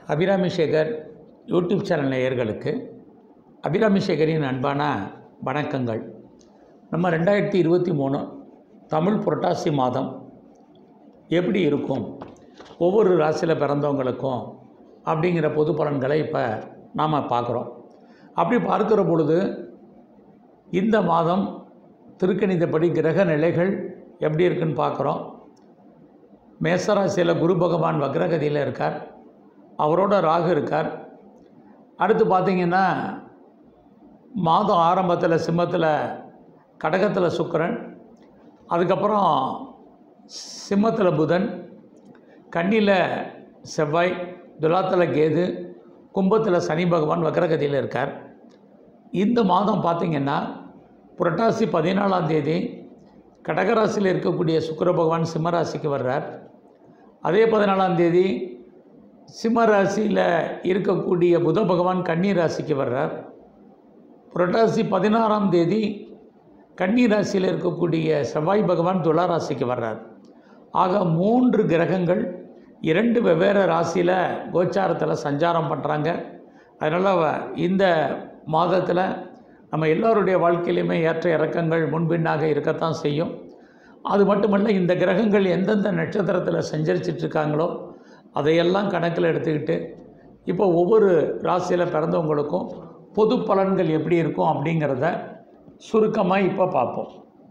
Abirami Sekar YouTube channel நேயர்களுக்கு அபிராமி சேகரின் அன்பான வணக்கங்கள் நம்ம ரெண்டாயிரத்தி இருபத்தி மூணு தமிழ் புரட்டாசி மாதம் எப்படி இருக்கும் ஒவ்வொரு ராசியில் பிறந்தவங்களுக்கும் அப்படிங்கிற பொது பலன்களை இப்போ நாம் பார்க்குறோம் அப்படி பார்க்குற பொழுது இந்த மாதம் திருக்கணிதப்படி கிரக நிலைகள் எப்படி இருக்குன்னு பார்க்குறோம் மேசராசியில் குரு பகவான் வக்ரகதியில் இருக்கார் அவரோட ராகு இருக்கார் அடுத்து பார்த்திங்கன்னா மாதம் ஆரம்பத்தில் சிம்மத்தில் கடகத்தில் சுக்கிரன் அதுக்கப்புறம் சிம்மத்தில் புதன் கன்னியில் செவ்வாய் துலாத்தில் கேது கும்பத்தில் சனி பகவான் வக்ரகதியில் இருக்கார் இந்த மாதம் பார்த்திங்கன்னா புரட்டாசி பதினாலாம் தேதி கடகராசியில் இருக்கக்கூடிய சுக்கிர பகவான் சிம்ம ராசிக்கு வர்றார் அதே பதினாலாம் தேதி சிம்ம ராசியில் இருக்கக்கூடிய புத பகவான் கன்னி ராசிக்கு வர்றார் புரட்டாசி பதினாறாம் தேதி கன்னி ராசியில் இருக்கக்கூடிய செவ்வாய் பகவான் துலா ராசிக்கு வர்றார் ஆக மூன்று கிரகங்கள் இரண்டு வெவ்வேறு ராசியில் கோச்சாரத்தில் சஞ்சாரம் பண்ணுறாங்க அதனால் இந்த மாதத்தில் நம்ம எல்லோருடைய வாழ்க்கையிலையுமே ஏற்ற இறக்கங்கள் முன்பின்னாக இருக்கத்தான் செய்யும் அது மட்டுமல்ல இந்த கிரகங்கள் எந்தெந்த நட்சத்திரத்தில் சஞ்சரிச்சிட்ருக்காங்களோ அதையெல்லாம் கணக்கில் எடுத்துக்கிட்டு இப்போ ஒவ்வொரு ராசியில் பிறந்தவங்களுக்கும் பொது பலன்கள் எப்படி இருக்கும் அப்படிங்கிறத சுருக்கமாக இப்போ பார்ப்போம்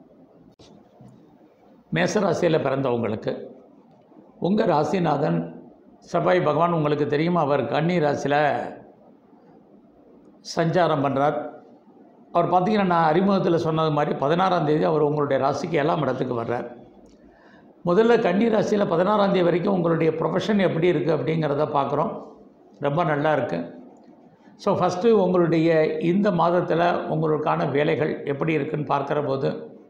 மேசராசியில் பிறந்தவங்களுக்கு உங்கள் ராசிநாதன் செவ்வாய் பகவான் உங்களுக்கு தெரியும் அவர் கன்னி ராசியில் சஞ்சாரம் பண்ணுறார் அவர் பார்த்திங்கன்னா நான் அறிமுகத்தில் சொன்னது மாதிரி பதினாறாம் தேதி அவர் உங்களுடைய ராசிக்கு ஏழாம் இடத்துக்கு வர்றார் முதல்ல கன்னி ராசியில் பதினாறாம் தேதி வரைக்கும் உங்களுடைய ப்ரொஃபஷன் எப்படி இருக்குது அப்படிங்கிறத பார்க்குறோம் ரொம்ப நல்லா இருக்குது ஸோ ஃபஸ்ட்டு உங்களுடைய இந்த மாதத்தில் உங்களுக்கான வேலைகள் எப்படி இருக்குன்னு பார்க்குற போது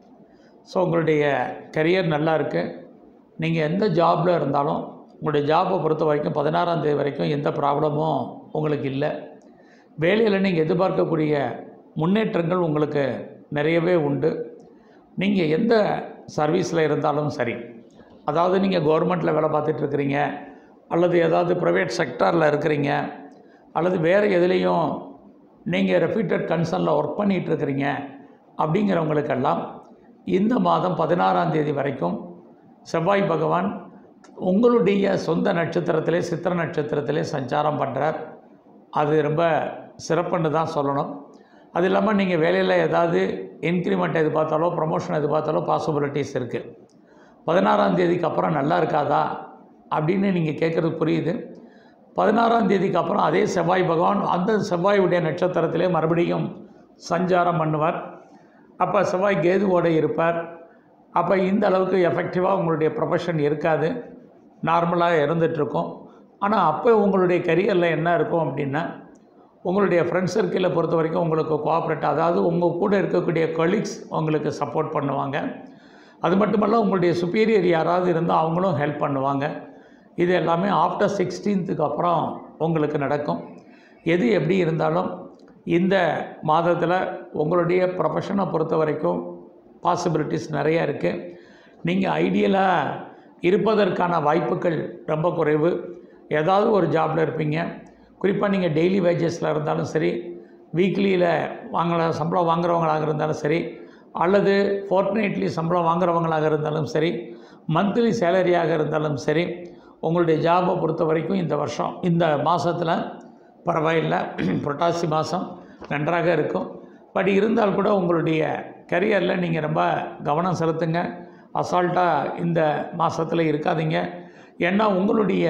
ஸோ உங்களுடைய கரியர் நல்லா இருக்குது நீங்கள் எந்த ஜாபில் இருந்தாலும் உங்களுடைய ஜாபை பொறுத்த வரைக்கும் பதினாறாம் தேதி வரைக்கும் எந்த ப்ராப்ளமும் உங்களுக்கு இல்லை வேலையில் நீங்கள் எதிர்பார்க்கக்கூடிய முன்னேற்றங்கள் உங்களுக்கு நிறையவே உண்டு நீங்கள் எந்த சர்வீஸில் இருந்தாலும் சரி அதாவது நீங்கள் கவர்மெண்ட்டில் வேலை பார்த்துட்ருக்கிறீங்க அல்லது ஏதாவது ப்ரைவேட் செக்டாரில் இருக்கிறீங்க அல்லது வேறு எதுலேயும் நீங்கள் ரெப்யூட்டட் கன்சர்னில் ஒர்க் பண்ணிகிட்ருக்கிறீங்க அப்படிங்கிறவங்களுக்கெல்லாம் இந்த மாதம் பதினாறாம் தேதி வரைக்கும் செவ்வாய் பகவான் உங்களுடைய சொந்த நட்சத்திரத்திலே சித்திர நட்சத்திரத்திலே சஞ்சாரம் பண்ணுறார் அது ரொம்ப சிறப்புன்னு தான் சொல்லணும் அது இல்லாமல் நீங்கள் வேலையில் ஏதாவது இன்க்ரிமெண்ட் எதிர்பார்த்தாலோ ப்ரமோஷன் எதிர்பார்த்தாலோ பாசிபிலிட்டிஸ் இருக்குது பதினாறாம் தேதிக்கு அப்புறம் நல்லா இருக்காதா அப்படின்னு நீங்கள் கேட்குறது புரியுது பதினாறாம் தேதிக்கு அப்புறம் அதே செவ்வாய் பகவான் அந்த செவ்வாயுடைய நட்சத்திரத்திலே மறுபடியும் சஞ்சாரம் பண்ணுவார் அப்போ செவ்வாய் கேதுவோடு இருப்பார் அப்போ இந்த அளவுக்கு எஃபெக்டிவாக உங்களுடைய ப்ரொஃபஷன் இருக்காது நார்மலாக இருந்துகிட்ருக்கும் ஆனால் அப்போ உங்களுடைய கரியரில் என்ன இருக்கும் அப்படின்னா உங்களுடைய ஃப்ரெண்ட்ஸ் சர்க்கிளை பொறுத்த வரைக்கும் உங்களுக்கு கோஆப்ரேட் அதாவது உங்கள் கூட இருக்கக்கூடிய கொலீக்ஸ் உங்களுக்கு சப்போர்ட் பண்ணுவாங்க அது மட்டுமல்ல உங்களுடைய சுப்பீரியர் யாராவது இருந்தால் அவங்களும் ஹெல்ப் பண்ணுவாங்க இது எல்லாமே ஆஃப்டர் சிக்ஸ்டீன்த்துக்கு அப்புறம் உங்களுக்கு நடக்கும் எது எப்படி இருந்தாலும் இந்த மாதத்தில் உங்களுடைய ப்ரொஃபஷனை பொறுத்த வரைக்கும் பாசிபிலிட்டிஸ் நிறையா இருக்குது நீங்கள் ஐடியலாக இருப்பதற்கான வாய்ப்புகள் ரொம்ப குறைவு ஏதாவது ஒரு ஜாபில் இருப்பீங்க குறிப்பாக நீங்கள் டெய்லி வேஜஸில் இருந்தாலும் சரி வீக்லியில் வாங்கல சம்பளம் வாங்குறவங்களாக இருந்தாலும் சரி அல்லது ஃபோர்ட்நைட்லி சம்பளம் வாங்குறவங்களாக இருந்தாலும் சரி மந்த்லி சேலரியாக இருந்தாலும் சரி உங்களுடைய ஜாபை பொறுத்த வரைக்கும் இந்த வருஷம் இந்த மாதத்தில் பரவாயில்லை புரட்டாசி மாதம் நன்றாக இருக்கும் பட் இருந்தால் கூட உங்களுடைய கரியரில் நீங்கள் ரொம்ப கவனம் செலுத்துங்க அசால்ட்டாக இந்த மாதத்தில் இருக்காதீங்க ஏன்னா உங்களுடைய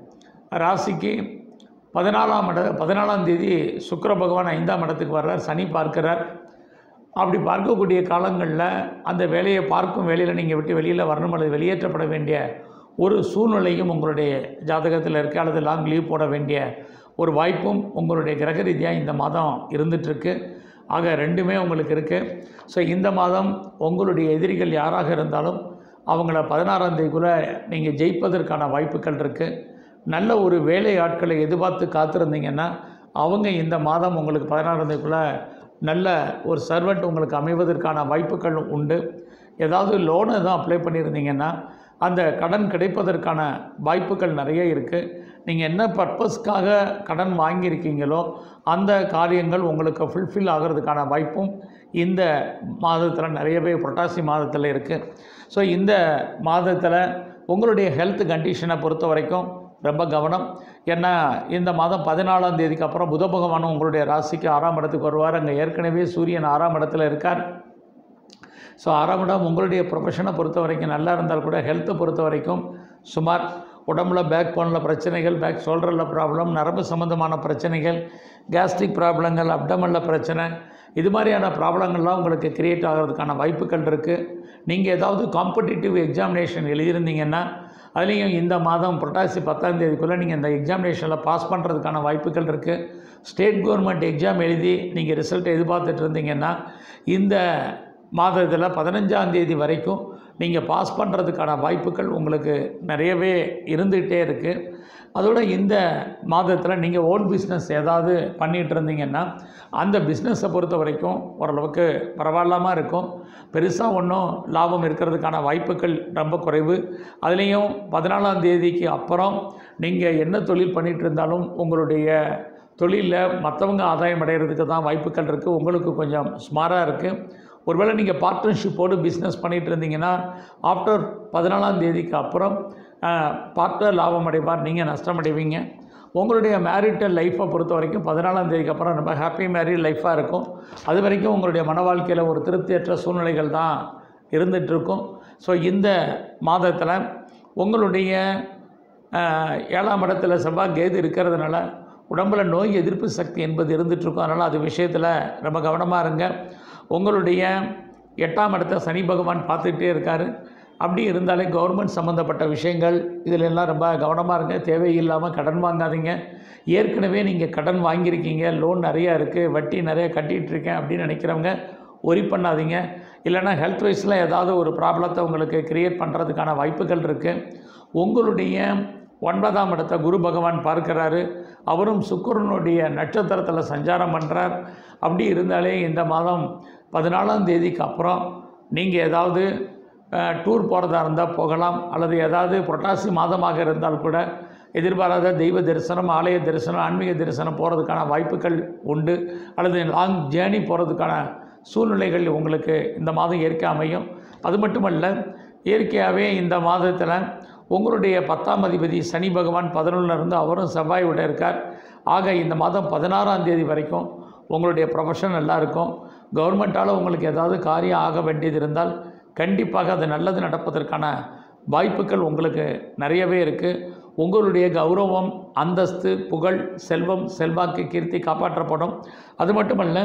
ராசிக்கு பதினாலாம் இட பதினாலாம் தேதி சுக்கர பகவான் ஐந்தாம் இடத்துக்கு வர்றார் சனி பார்க்கிறார் அப்படி பார்க்கக்கூடிய காலங்களில் அந்த வேலையை பார்க்கும் வேலையில் நீங்கள் விட்டு வெளியில் வரணும் அல்லது வெளியேற்றப்பட வேண்டிய ஒரு சூழ்நிலையும் உங்களுடைய ஜாதகத்தில் இருக்குது அல்லது லாங் லீவ் போட வேண்டிய ஒரு வாய்ப்பும் உங்களுடைய கிரக ரீதியாக இந்த மாதம் இருந்துகிட்ருக்கு ஆக ரெண்டுமே உங்களுக்கு இருக்குது ஸோ இந்த மாதம் உங்களுடைய எதிரிகள் யாராக இருந்தாலும் அவங்கள பதினாறாம் தேதிக்குள்ளே நீங்கள் ஜெயிப்பதற்கான வாய்ப்புகள் இருக்குது நல்ல ஒரு வேலை ஆட்களை எதிர்பார்த்து காத்திருந்தீங்கன்னா அவங்க இந்த மாதம் உங்களுக்கு பதினாறாம் தேதிக்குள்ளே நல்ல ஒரு சர்வெண்ட் உங்களுக்கு அமைவதற்கான வாய்ப்புகள் உண்டு ஏதாவது லோன் எதுவும் அப்ளை பண்ணியிருந்தீங்கன்னா அந்த கடன் கிடைப்பதற்கான வாய்ப்புகள் நிறைய இருக்குது நீங்கள் என்ன பர்பஸ்க்காக கடன் வாங்கியிருக்கீங்களோ அந்த காரியங்கள் உங்களுக்கு ஃபுல்ஃபில் ஆகிறதுக்கான வாய்ப்பும் இந்த மாதத்தில் நிறையவே புரட்டாசி மாதத்தில் இருக்குது ஸோ இந்த மாதத்தில் உங்களுடைய ஹெல்த் கண்டிஷனை பொறுத்த வரைக்கும் ரொம்ப கவனம் ஏன்னா இந்த மாதம் பதினாலாம் தேதிக்கு அப்புறம் புத பகவானும் உங்களுடைய ராசிக்கு ஆறாம் இடத்துக்கு வருவார் அங்கே ஏற்கனவே சூரியன் ஆறாம் இடத்துல இருக்கார் ஸோ ஆறாம் இடம் உங்களுடைய ப்ரொஃபஷனை பொறுத்த வரைக்கும் நல்லா இருந்தால் கூட ஹெல்த்தை பொறுத்த வரைக்கும் சுமார் உடம்புல பேக் போனில் பிரச்சனைகள் பேக் ஷோல்டரில் ப்ராப்ளம் நரம்பு சம்மந்தமான பிரச்சனைகள் கேஸ்ட்ரிக் ப்ராப்ளங்கள் அப்டமனில் பிரச்சனை இது மாதிரியான ப்ராப்ளங்கள்லாம் உங்களுக்கு கிரியேட் ஆகிறதுக்கான வாய்ப்புகள் இருக்குது நீங்கள் ஏதாவது காம்படிட்டிவ் எக்ஸாமினேஷன் எழுதியிருந்தீங்கன்னா அதுலேயும் இந்த மாதம் புரட்டாசி பத்தாம் தேதிக்குள்ளே நீங்கள் இந்த எக்ஸாமினேஷனில் பாஸ் பண்ணுறதுக்கான வாய்ப்புகள் இருக்குது ஸ்டேட் கவர்மெண்ட் எக்ஸாம் எழுதி நீங்கள் ரிசல்ட் எதிர்பார்த்துட்டு இருந்தீங்கன்னா இந்த மாதத்தில் பதினஞ்சாம் தேதி வரைக்கும் நீங்கள் பாஸ் பண்ணுறதுக்கான வாய்ப்புகள் உங்களுக்கு நிறையவே இருந்துகிட்டே இருக்குது அதோட இந்த மாதத்தில் நீங்கள் ஓன் பிஸ்னஸ் ஏதாவது பண்ணிகிட்டு இருந்தீங்கன்னா அந்த பிஸ்னஸை பொறுத்த வரைக்கும் ஓரளவுக்கு பரவாயில்லாமல் இருக்கும் பெருசாக ஒன்றும் லாபம் இருக்கிறதுக்கான வாய்ப்புகள் ரொம்ப குறைவு அதுலேயும் பதினாலாம் தேதிக்கு அப்புறம் நீங்கள் என்ன தொழில் பண்ணிகிட்டு இருந்தாலும் உங்களுடைய தொழிலில் மற்றவங்க ஆதாயம் அடைகிறதுக்கு தான் வாய்ப்புகள் இருக்குது உங்களுக்கு கொஞ்சம் ஸ்மாராக இருக்குது ஒருவேளை நீங்கள் பார்ட்னர்ஷிப்போடு பிஸ்னஸ் பண்ணிகிட்டு இருந்தீங்கன்னா ஆஃப்டர் பதினாலாம் தேதிக்கு அப்புறம் பார்ட்னர் லாபம் அடைவார் நீங்கள் நஷ்டம் அடைவீங்க உங்களுடைய மேரிட்டல் லைஃப்பை பொறுத்த வரைக்கும் பதினாலாம் தேதிக்கு அப்புறம் ரொம்ப ஹாப்பி மேரிட் லைஃப்பாக இருக்கும் அது வரைக்கும் உங்களுடைய மன வாழ்க்கையில் ஒரு திருப்தியற்ற சூழ்நிலைகள் தான் இருந்துகிட்ருக்கும் ஸோ இந்த மாதத்தில் உங்களுடைய ஆஹ், ஏழாம் இடத்துல செவ்வாய் கேது இருக்கிறதுனால உடம்புல நோய் எதிர்ப்பு சக்தி என்பது இருந்துகிட்ருக்கும் அதனால் அது விஷயத்தில் ரொம்ப கவனமாக இருங்க உங்களுடைய எட்டாம் இடத்த சனி பகவான் பார்த்துக்கிட்டே இருக்கார் அப்படி இருந்தாலே கவர்மெண்ட் சம்மந்தப்பட்ட விஷயங்கள் இதில் எல்லாம் ரொம்ப கவனமாக இருங்க தேவையில்லாமல் கடன் வாங்காதீங்க ஏற்கனவே நீங்கள் கடன் வாங்கியிருக்கீங்க லோன் நிறையா இருக்குது வட்டி நிறைய கட்டிகிட்டு இருக்கேன் அப்படின்னு நினைக்கிறவங்க ஒரி பண்ணாதீங்க இல்லைன்னா ஹெல்த் வைஸில் ஏதாவது ஒரு ப்ராப்ளத்தை உங்களுக்கு கிரியேட் பண்ணுறதுக்கான வாய்ப்புகள் இருக்குது உங்களுடைய ஒன்பதாம் இடத்தை குரு பகவான் பார்க்கிறாரு அவரும் சுக்கிரனுடைய நட்சத்திரத்தில் சஞ்சாரம் பண்ணுறார் அப்படி இருந்தாலே இந்த மாதம் பதினாலாம் தேதிக்கு அப்புறம் நீங்கள் ஏதாவது டூர் போகிறதா இருந்தால் போகலாம் அல்லது ஏதாவது புரட்டாசி மாதமாக இருந்தால் கூட எதிர்பாராத தெய்வ தரிசனம் ஆலய தரிசனம் ஆன்மீக தரிசனம் போகிறதுக்கான வாய்ப்புகள் உண்டு அல்லது லாங் ஜேர்னி போகிறதுக்கான சூழ்நிலைகள் உங்களுக்கு இந்த மாதம் இயற்கை அமையும் அது மட்டுமல்ல இயற்கையாகவே இந்த மாதத்தில் உங்களுடைய பத்தாம் அதிபதி சனி பகவான் பதினொன்றுல இருந்து அவரும் செவ்வாய் விட இருக்கார் ஆக இந்த மாதம் பதினாறாம் தேதி வரைக்கும் உங்களுடைய ப்ரொஃபஷன் நல்லா இருக்கும் கவர்மெண்ட்டால் உங்களுக்கு ஏதாவது காரியம் ஆக வேண்டியது இருந்தால் கண்டிப்பாக அது நல்லது நடப்பதற்கான வாய்ப்புகள் உங்களுக்கு நிறையவே இருக்குது உங்களுடைய கௌரவம் அந்தஸ்து புகழ் செல்வம் செல்வாக்கு கீர்த்தி காப்பாற்றப்படும் அது மட்டுமல்ல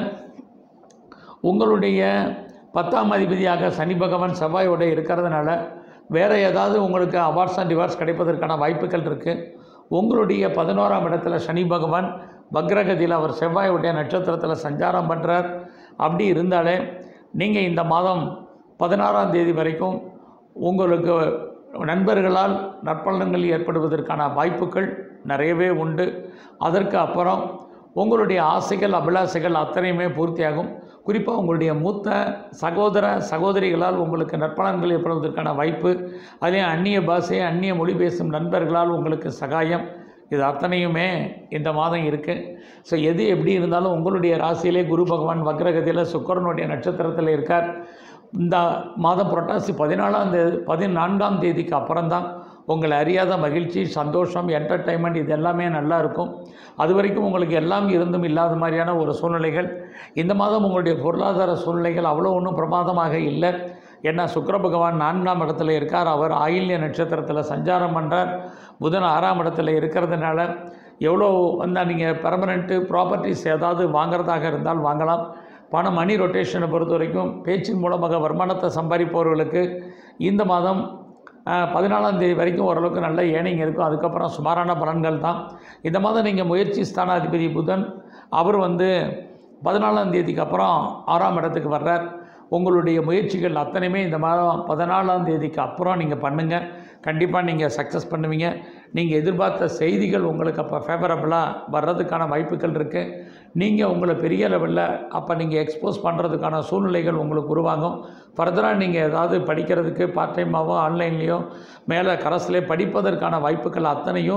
உங்களுடைய பத்தாம் அதிபதியாக சனி பகவான் செவ்வாயோட இருக்கிறதுனால வேறு ஏதாவது உங்களுக்கு அவார்ட்ஸ் அண்ட் டிவார்ட்ஸ் கிடைப்பதற்கான வாய்ப்புகள் இருக்குது உங்களுடைய பதினோராம் இடத்துல சனி பகவான் வக்ரகதியில் அவர் செவ்வாயுடைய நட்சத்திரத்தில் சஞ்சாரம் பண்ணுறார் அப்படி இருந்தாலே நீங்கள் இந்த மாதம் பதினாறாம் தேதி வரைக்கும் உங்களுக்கு நண்பர்களால் நற்பலன்கள் ஏற்படுவதற்கான வாய்ப்புகள் நிறையவே உண்டு அதற்கு அப்புறம் உங்களுடைய ஆசைகள் அபிலாசைகள் அத்தனையுமே பூர்த்தியாகும் குறிப்பாக உங்களுடைய மூத்த சகோதர சகோதரிகளால் உங்களுக்கு நற்பலன்கள் ஏற்படுவதற்கான வாய்ப்பு அதுலேயும் அந்நிய பாஷை அந்நிய மொழி பேசும் நண்பர்களால் உங்களுக்கு சகாயம் இது அத்தனையுமே இந்த மாதம் இருக்குது ஸோ எது எப்படி இருந்தாலும் உங்களுடைய ராசியிலே குரு பகவான் வக்ரகதியில் சுக்கரனுடைய நட்சத்திரத்தில் இருக்கார் இந்த மாதம் புரட்டாசி பதினாலாம் தேதி பதினான்காம் தேதிக்கு அப்புறம்தான் உங்களை அறியாத மகிழ்ச்சி சந்தோஷம் என்டர்டைன்மெண்ட் இது எல்லாமே நல்லா இருக்கும் அது வரைக்கும் உங்களுக்கு எல்லாம் இருந்தும் இல்லாத மாதிரியான ஒரு சூழ்நிலைகள் இந்த மாதம் உங்களுடைய பொருளாதார சூழ்நிலைகள் அவ்வளோ ஒன்றும் பிரமாதமாக இல்லை ஏன்னா சுக்கிர பகவான் நான்காம் இடத்துல இருக்கார் அவர் ஆயில்ய நட்சத்திரத்தில் சஞ்சாரம் பண்ணுறார் புதன் ஆறாம் இடத்துல இருக்கிறதுனால எவ்வளோ வந்தால் நீங்கள் பெர்மனெண்ட்டு ப்ராப்பர்ட்டிஸ் ஏதாவது வாங்குறதாக இருந்தால் வாங்கலாம் பணம் மணி ரொட்டேஷனை பொறுத்த வரைக்கும் பேச்சின் மூலமாக வருமானத்தை சம்பாதிப்பவர்களுக்கு இந்த மாதம் பதினாலாம் தேதி வரைக்கும் ஓரளவுக்கு நல்ல ஏனிங் இருக்கும் அதுக்கப்புறம் சுமாரான பலன்கள் தான் இந்த மாதம் நீங்கள் முயற்சி ஸ்தானாதிபதி புதன் அவர் வந்து பதினாலாம் தேதிக்கு அப்புறம் ஆறாம் இடத்துக்கு வர்றார் உங்களுடைய முயற்சிகள் அத்தனையுமே இந்த மாதம் பதினாலாம் தேதிக்கு அப்புறம் நீங்கள் பண்ணுங்கள் கண்டிப்பாக நீங்கள் சக்ஸஸ் பண்ணுவீங்க நீங்கள் எதிர்பார்த்த செய்திகள் உங்களுக்கு அப்போ ஃபேவரபுளாக வர்றதுக்கான வாய்ப்புகள் இருக்குது நீங்கள் உங்களை பெரிய லெவலில் அப்போ நீங்கள் எக்ஸ்போஸ் பண்ணுறதுக்கான சூழ்நிலைகள் உங்களுக்கு உருவாகும் ஃபர்தராக நீங்கள் ஏதாவது படிக்கிறதுக்கு பார்ட் டைமாவோ ஆன்லைன்லேயோ மேலே கரஸ்லேயே படிப்பதற்கான வாய்ப்புகள் அத்தனையும்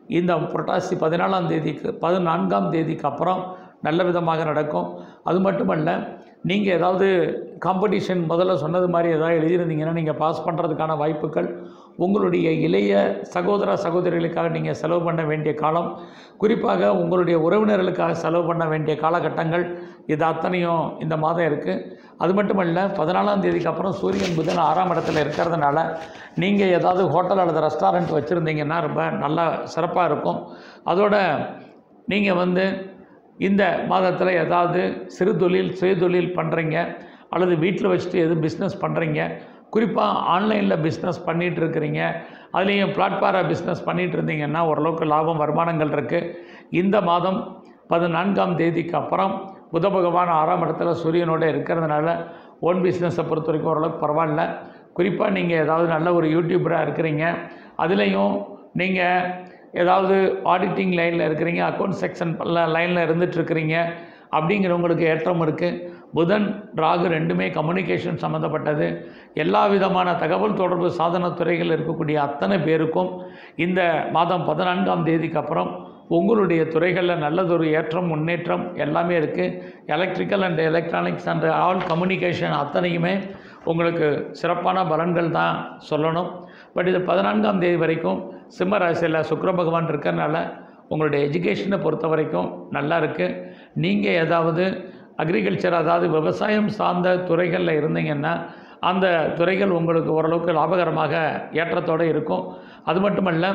இந்த புரட்டாசி பதினாலாம் தேதிக்கு பதினான்காம் தேதிக்கு அப்புறம் நல்ல விதமாக நடக்கும் அது மட்டுமல்ல நீங்கள் ஏதாவது காம்படிஷன் முதல்ல சொன்னது மாதிரி ஏதாவது எழுதியிருந்தீங்கன்னா நீங்கள் பாஸ் பண்ணுறதுக்கான வாய்ப்புகள் உங்களுடைய இளைய சகோதர சகோதரிகளுக்காக நீங்கள் செலவு பண்ண வேண்டிய காலம் குறிப்பாக உங்களுடைய உறவினர்களுக்காக செலவு பண்ண வேண்டிய காலகட்டங்கள் இது அத்தனையும் இந்த மாதம் இருக்குது அது மட்டுமல்ல பதினாலாம் தேதிக்கு அப்புறம் சூரியன் புதன் ஆறாம் இடத்துல இருக்கிறதுனால நீங்கள் ஏதாவது ஹோட்டல் அல்லது ரெஸ்டாரண்ட் வச்சுருந்தீங்கன்னா ரொம்ப நல்லா சிறப்பாக இருக்கும் அதோட நீங்கள் வந்து இந்த மாதத்தில் ஏதாவது சிறு தொழில் சுய தொழில் பண்ணுறீங்க அல்லது வீட்டில் வச்சுட்டு எதுவும் பிஸ்னஸ் பண்ணுறீங்க குறிப்பாக ஆன்லைனில் பிஸ்னஸ் பண்ணிகிட்டு இருக்கிறீங்க அதுலேயும் பிளாட்ஃபார பிஸ்னஸ் பண்ணிகிட்டு இருந்தீங்கன்னா ஓரளவுக்கு லாபம் வருமானங்கள் இருக்குது இந்த மாதம் பதினான்காம் தேதிக்கு அப்புறம் புத பகவான் ஆறாம் இடத்துல சூரியனோட இருக்கிறதுனால ஓன் பிஸ்னஸை பொறுத்த வரைக்கும் ஓரளவுக்கு பரவாயில்ல குறிப்பாக நீங்கள் ஏதாவது நல்ல ஒரு யூடியூபராக இருக்கிறீங்க அதுலேயும் நீங்கள் ஏதாவது ஆடிட்டிங் லைனில் இருக்கிறீங்க அக்கௌண்ட் செக்ஷன் லைனில் இருந்துகிட்ருக்கிறீங்க அப்படிங்கிறவங்களுக்கு ஏற்றம் இருக்குது புதன் ராகு ரெண்டுமே கம்யூனிகேஷன் சம்மந்தப்பட்டது எல்லா விதமான தகவல் தொடர்பு சாதன துறைகள் இருக்கக்கூடிய அத்தனை பேருக்கும் இந்த மாதம் பதினான்காம் தேதிக்கு அப்புறம் உங்களுடைய துறைகளில் நல்லதொரு ஏற்றம் முன்னேற்றம் எல்லாமே இருக்குது electrical and electronics and all communication அத்தனையுமே உங்களுக்கு சிறப்பான பலன்கள் தான் சொல்லணும் பட் இது பதினான்காம் தேதி வரைக்கும் சிம்ம ராசியில் சுக்கிர பகவான் இருக்கிறனால உங்களுடைய எஜுகேஷனை பொறுத்த வரைக்கும் நல்லா இருக்குது நீங்கள் ஏதாவது அக்ரிகல்ச்சர் அதாவது விவசாயம் சார்ந்த துறைகளில் இருந்தீங்கன்னா அந்த துறைகள் உங்களுக்கு ஓரளவுக்கு லாபகரமாக ஏற்றத்தோடு இருக்கும் அது மட்டுமல்ல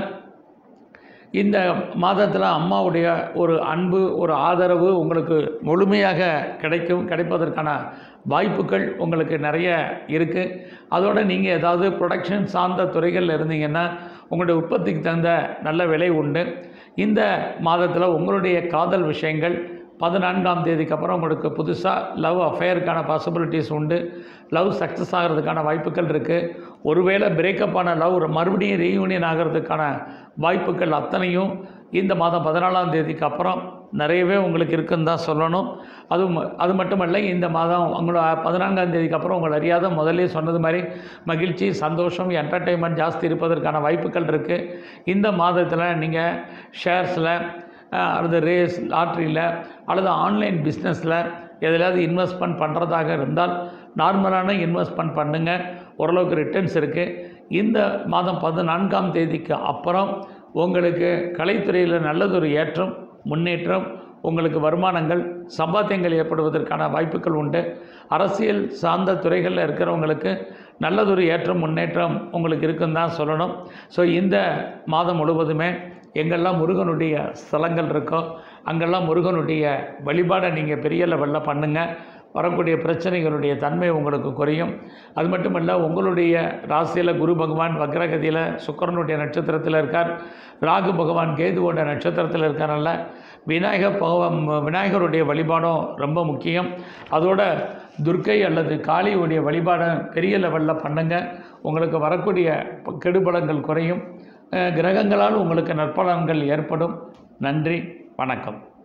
இந்த மாதத்தில் அம்மாவுடைய ஒரு அன்பு ஒரு ஆதரவு உங்களுக்கு முழுமையாக கிடைக்கும் கிடைப்பதற்கான வாய்ப்புகள் உங்களுக்கு நிறைய இருக்குது அதோடு நீங்கள் ஏதாவது ப்ரொடக்ஷன் சார்ந்த துறைகளில் இருந்தீங்கன்னா உங்களுடைய உற்பத்திக்கு தகுந்த நல்ல விலை உண்டு இந்த மாதத்தில் உங்களுடைய காதல் விஷயங்கள் பதினான்காம் தேதிக்கு அப்புறம் உங்களுக்கு புதுசாக லவ் அஃபேருக்கான பாசிபிலிட்டிஸ் உண்டு லவ் சக்ஸஸ் ஆகிறதுக்கான வாய்ப்புகள் இருக்குது ஒருவேளை பிரேக்கப் ஆன லவ் மறுபடியும் ரீயூனியன் ஆகிறதுக்கான வாய்ப்புகள் அத்தனையும் இந்த மாதம் பதினாலாம் தேதிக்கு அப்புறம் நிறையவே உங்களுக்கு இருக்குன்னு தான் சொல்லணும் அதுவும் அது மட்டுமல்ல இந்த மாதம் உங்களோட பதினான்காம் தேதிக்கு அப்புறம் உங்களை அறியாத முதல்ல சொன்னது மாதிரி மகிழ்ச்சி சந்தோஷம் என்டர்டெயின்மெண்ட் ஜாஸ்தி இருப்பதற்கான வாய்ப்புகள் இருக்குது இந்த மாதத்தில் நீங்கள் ஷேர்ஸில் அல்லது ரேஸ் லாட்ரியில் அல்லது ஆன்லைன் பிஸ்னஸில் எதிலாவது இன்வெஸ்ட்மெண்ட் பண்ணுறதாக இருந்தால் நார்மலான இன்வெஸ்ட்மெண்ட் பண்ணுங்கள் ஓரளவுக்கு ரிட்டர்ன்ஸ் இருக்குது இந்த மாதம் பதினான்காம் தேதிக்கு அப்புறம் உங்களுக்கு கலைத்துறையில் நல்லதொரு ஏற்றம் முன்னேற்றம் உங்களுக்கு வருமானங்கள் சம்பாத்தியங்கள் ஏற்படுவதற்கான வாய்ப்புகள் உண்டு அரசியல் சார்ந்த துறைகளில் இருக்கிறவங்களுக்கு நல்லதொரு ஏற்றம் முன்னேற்றம் உங்களுக்கு இருக்குன்னு தான் சொல்லணும் ஸோ இந்த மாதம் முழுவதுமே எங்கெல்லாம் முருகனுடைய ஸ்தலங்கள் இருக்கோ அங்கெல்லாம் முருகனுடைய வழிபாடை நீங்கள் பெரிய லெவலில் பண்ணுங்கள் வரக்கூடிய பிரச்சனைகளுடைய தன்மை உங்களுக்கு குறையும் அது மட்டுமல்ல உங்களுடைய ராசியில் குரு பகவான் வக்ரகதியில் சுக்கரனுடைய நட்சத்திரத்தில் இருக்கார் ராகு பகவான் கேதுவோட நட்சத்திரத்தில் இருக்காரல்ல விநாயகர் பகவான் விநாயகருடைய வழிபாடும் ரொம்ப முக்கியம் அதோட துர்க்கை அல்லது காளியுடைய வழிபாடை பெரிய லெவலில் பண்ணுங்கள் உங்களுக்கு வரக்கூடிய கெடுபலங்கள் குறையும் கிரகங்களால் உங்களுக்கு நற்பலன்கள் ஏற்படும் நன்றி வணக்கம்